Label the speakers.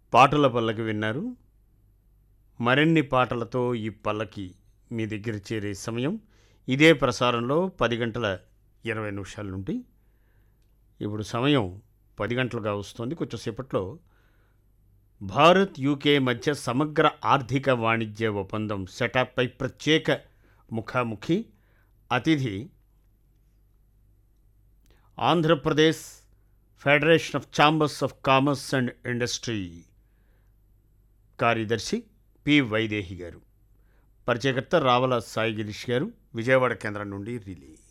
Speaker 1: పాటల పల్లకి విన్నారు మరిన్ని పాటలతో ఈ పల్లకి మీ దగ్గర చేరే సమయం ఇదే ప్రసారంలో పది గంటల ఇరవై నిమిషాల నుండి ఇప్పుడు సమయం పది గంటలుగా వస్తుంది కొంచెంసేపట్లో భారత్ యూకే మధ్య సమగ్ర ఆర్థిక వాణిజ్య ఒప్పందం సెటప్పై ప్రత్యేక ముఖాముఖి అతిథి Andhra Pradesh federation of chambers of commerce and industry కార్యదర్శి పి వైదేహి గారు పరిచయకర్త రావల సాయి గిరీష్ గారు విజయవాడ కేంద్రం నుండి రిలే